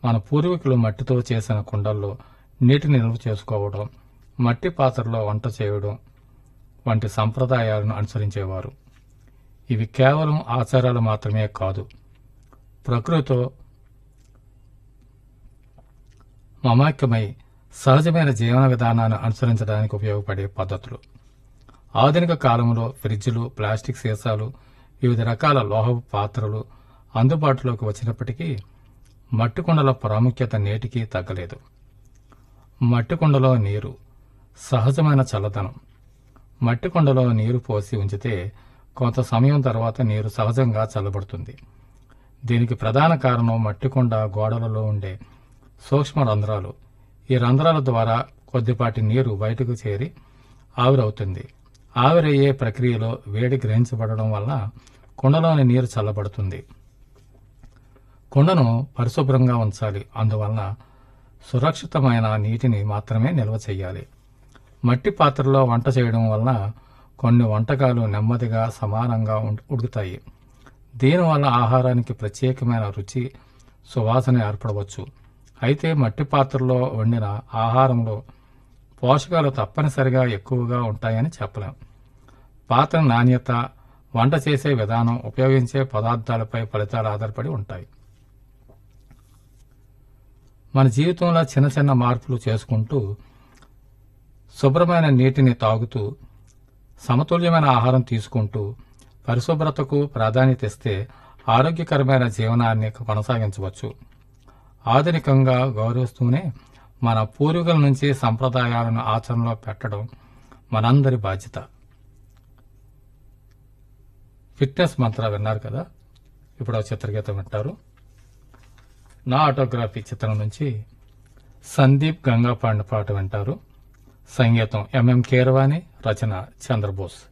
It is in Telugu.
మన పూర్వీకులు మట్టితో చేసిన కుండల్లో నీటిని నిల్వ చేసుకోవడం మట్టి పాత్రలో వంట చేయడం వంటి సంప్రదాయాలను అనుసరించేవారు ఇవి కేవలం ఆచారాలు మాత్రమే కాదు ప్రకృతితో మమాక్యమై సహజమైన జీవన విధానాన్ని అనుసరించడానికి ఉపయోగపడే పద్ధతులు ఆధునిక కాలంలో ఫ్రిడ్జ్లు ప్లాస్టిక్ సీసాలు వివిధ రకాల లోహపు పాత్రలు అందుబాటులోకి వచ్చినప్పటికీ మట్టి కుండల ప్రాముఖ్యత నేటికీ తగ్గలేదు మట్టి కుండలో నీరు సహజమైన చల్లదనం మట్టి కుండలో నీరు పోసి ఉంచితే కొంత సమయం తర్వాత నీరు సహజంగా చల్లబడుతుంది దీనికి ప్రధాన కారణం మట్టి కుండ గోడలలో ఉండే సూక్ష్మ రంధ్రాలు ఈ రంధ్రాల ద్వారా కొద్దిపాటి నీరు బయటకు చేరి ఆవిరవుతుంది ఆవిరయ్యే ప్రక్రియలో వేడి గ్రహించబడడం వలన కుండలోని నీరు చల్లబడుతుంది కుండను పరిశుభ్రంగా ఉంచాలి అందువలన సురక్షితమైన నీటిని మాత్రమే నిల్వ చేయాలి మట్టి పాత్రలో వంట చేయడం వలన కొన్ని వంటకాలు నెమ్మదిగా సమానంగా ఉం- ఉడుకుతాయి దీనివల్ల ఆహారానికి ప్రత్యేకమైన రుచి సువాసన ఏర్పడవచ్చు అయితే మట్టి పాత్రలో వండిన ఆహారంలో పోషకాలు తప్పనిసరిగా ఎక్కువగా ఉంటాయని చెప్పలేం పాత్ర నాణ్యత వంట చేసే విధానం ఉపయోగించే పదార్థాలపై ఫలితాలు ఆధారపడి ఉంటాయి మన జీవితంలో చిన్న చిన్న మార్పులు చేసుకుంటూ శుభ్రమైన నీటిని తాగుతూ సమతుల్యమైన ఆహారం తీసుకుంటూ పరిశుభ్రతకు ప్రాధాన్యత ఇస్తే ఆరోగ్యకరమైన జీవనాన్ని కొనసాగించవచ్చు ఆధునికంగా గౌరవిస్తూనే మన పూర్వీకుల నుంచి సంప్రదాయాలను ఆచరణలో పెట్టడం మనందరి బాధ్యత ఫిట్నెస్ మంత్ర విన్నారు కదా ఇప్పుడు ఆ చిత్రగీతం వింటారు నా ఆటోగ్రఫీ చిత్రం నుంచి సందీప్ గంగాపాండ పాట వింటారు సంగీతం ఎంఎం కీరవాణి రచన చంద్రబోస్